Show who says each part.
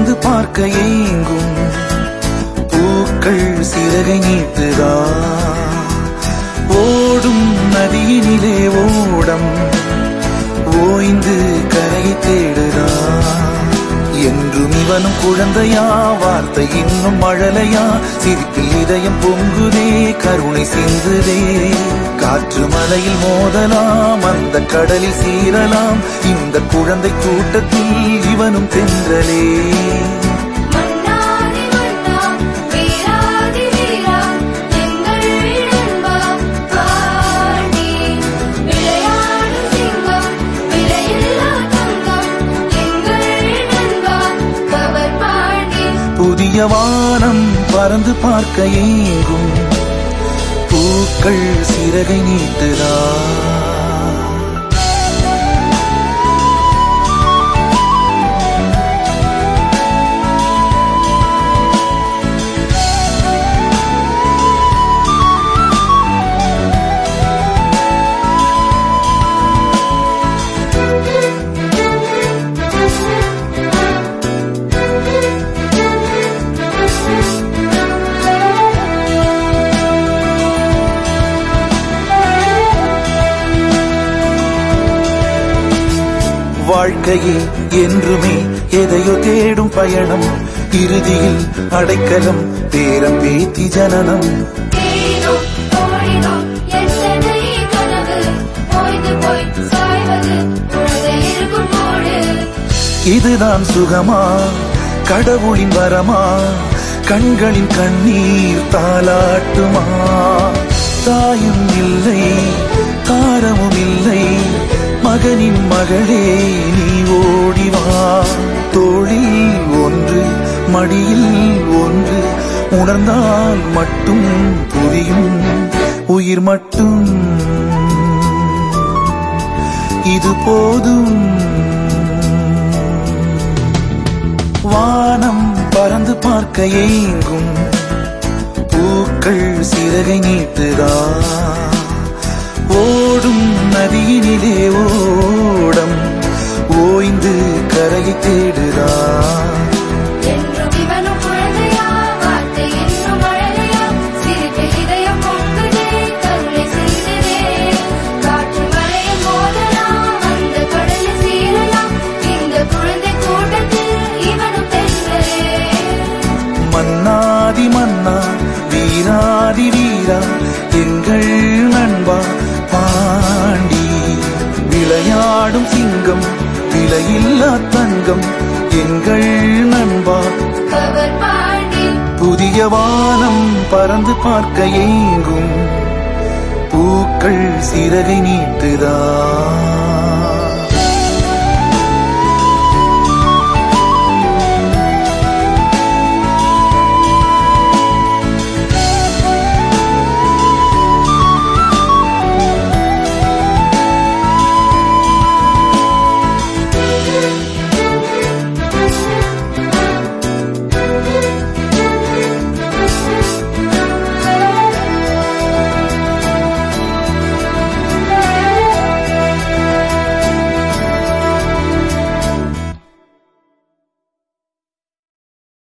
Speaker 1: பறந்து பார்க்க ஏங்கும் பூக்கள் சிறகை நீட்டுதா ஓடும் நதியினிலே ஓடம் ஓய்ந்து கரையை தேடுதா என்றும் இவனும் குழந்தையா வார்த்தை இன்னும் மழலையா சிரிப்பில் இதயம் பொங்குதே கருணை சிந்துதே காற்று மலையில் மோதலாம் அந்த கடலில் சீரலாம் இந்த குழந்தை கூட்டத்தில் இவனும் தென்றலே
Speaker 2: மன்னாதி மன்னா வீராதி வீரா எங்கள் நண்பா பாண்டி விளையாடும் சிங்கம் விலையில்லா தங்கம் எங்கள் நண்பா கவர் பாண்டி
Speaker 1: புதிய வானம் பறந்து பார்க்க ஏங்கும் பூக்கள் சிறகை நீட்டுதா வாழ்க்கையே என்றுமே எதையோ தேடும் பயணம் இறுதியில் அடைக்கலம் பேரம் பேத்தி ஜனனம்
Speaker 2: தேடினோம் ஓடினோம் எத்தனை கனவு ஓய்ந்து போய் சாய்வது குழந்தை இருக்கும் போடு
Speaker 1: இதுதான் சுகமா கடவுளின் வரமா கண்களின் கண்ணீர் தாலாட்டுமா தாயும் இல்லை தாரமும் இல்லை மகனின் மகளே நீ ஓடிவா தோளில் ஒன்று மடியில் ஒன்று உணர்ந்தால் மட்டும் புரியும் உயிர் மட்டும் இது போதும் வானம் பறந்து பார்க்க ஏங்கும் பூக்கள் சிறகை நீட்டுதா ஓடும் நதியினிலே ஓடம் ஓய்ந்து கரையை தேடுதா
Speaker 2: என்றும் இவனும் குழந்தையா வார்த்தை இன்னும் மழலையா சிரிப்பில் இதயம் பொங்குதே கருணை சிந்துதே காற்று மழையில் மோதலாம் அந்த கடலில் சீரலாம் இந்த குழந்தை கூட்டத்தில் இவனும் தென்றலே
Speaker 1: மன்னாதி மன்னா வீராதி வீரா எங்கள் நண்பா பாண்டி விளையாடும் சிங்கம் விலையில்லா தங்கம் எங்கள் நண்பா
Speaker 2: கவர் பாண்டி
Speaker 1: புதிய வானம் பறந்து பார்க்க ஏங்கும் பூக்கள் சிறகை நீட்டுதா